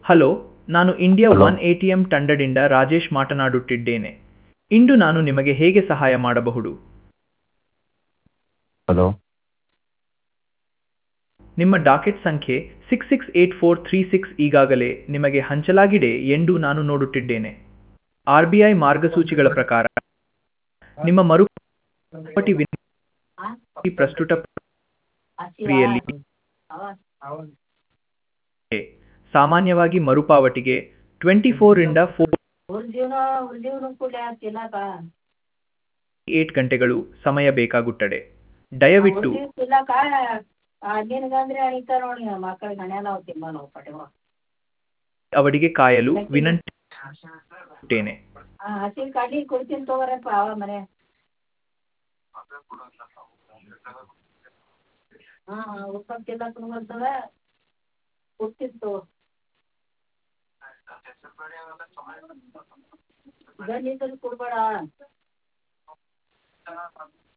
Hello ನಾನು India Hello. One A T M ತಂಡದಿಂದ ರಾಜೇಶ್ ಮಾತನಾಡುತ್ತಿದ್ದೇನೆ ಇಂದು ನಾನು ನಿಮಗೆ ಹೇಗೆ ಸಹಾಯ ಮಾಡಬಹುದು ಹಲೋ ನಿಮ್ಮ ಡಾಕೆಟ್ ಸಂಖ್ಯೆ six six eight four three six ಈಗಾಗಲೇ ನಿಮಗೆ ಹಂಚಲಾಗಿದೆ ಎಂದು ನಾನು ನೋಡುತ್ತಿದ್ದೇನೆ ಆರ್ ಬಿ ಐ ಮಾರ್ಗಸೂಚಿಗಳ ಪ್ರಕಾರ ನಿಮ್ಮ ಮರುಪಾವತಿ ವಿನಂತಿ ಪ್ರಸ್ತುತ ಪ್ರಕ್ರಿಯೆಯಲ್ಲಿ ಸಾಮಾನ್ಯವಾಗಿ ಮರುಪಾವತಿಗೆ ಟ್ವೆಂಟಿ ಫೋರಿಂದ ಫೋರ್ ಉಳ್ದೀವ್ನ ಉಳ್ದೀವ್ನು ಕೂಡ ತಿನ್ನಕ ಏಟ್ ಗಂಟೆಗಳು ಸಮಯ ಬೇಕಾಗುತ್ತದೆ ದಯವಿಟ್ಟು ಉಳ್ದೀವ್ ತಿನ್ನಕ ನಿನಗಂದ್ರೆ ಅನಿತ ನೋಡಿ ಮಕ್ಕಳಿಗೆ ಹಣೆಲ್ಲ ಅವು ತಿಮ್ಮ ನಾವು ಪಡೆವ ಅವರಿಗೆ ಕಾಯಲು ವಿನಂತಿಸುತ್ತೇನೆ ಹಸಿ ಕಡ್ಲಿ ಕೊಡ್ತೀನಿ ತಗೋರಪ್ಪ ಅವ ಮನೆ ಹಾಂ ಉಪ್ಪ ತಿನ್ನಕ್ ಬರ್ತದ ಕೊಡ್ತೀನಿ ತಗೋ ಗಂಜಿದಲ್ಲಿ ಕೊಡ್ಬೇಡ